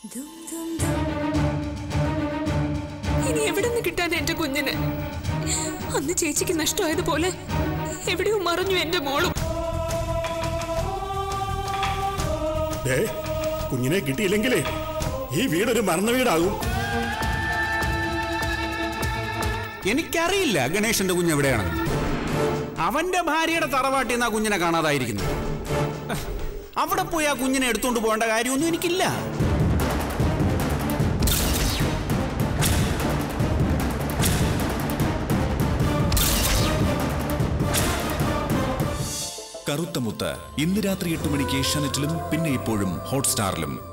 ഇനി എവിടെ നിന്ന് കിട്ടാൻ എന്റെ കുഞ്ഞിന് അന്ന് ചേച്ചിക്ക് നഷ്ടമായതുപോലെ എവിടെയോ മറഞ്ഞു എന്റെ മോളും ദേ കുഞ്ഞിനെ കിട്ടിയില്ലെങ്കിലേ ഈ വീടൊരു മരണ വീടാകും എനിക്കറിയില്ല ഗണേശന്റെ കുഞ്ഞ് എവിടെയാണെന്ന് അവന്റെ ഭാര്യയുടെ തറവാട്ടിൽ നിന്ന് ആ കുഞ്ഞിനെ കാണാതായിരിക്കുന്നു അവിടെ പോയി ആ കുഞ്ഞിനെ എടുത്തുകൊണ്ട് പോകേണ്ട കാര്യമൊന്നും എനിക്കില്ല കറുത്ത മുത്ത് ഇന്ന് രാത്രി എട്ട് മണിക്ക് ഏഷ്യാനെറ്റിലും പിന്നെ ഇപ്പോഴും ഹോട്ട്സ്റ്റാറിലും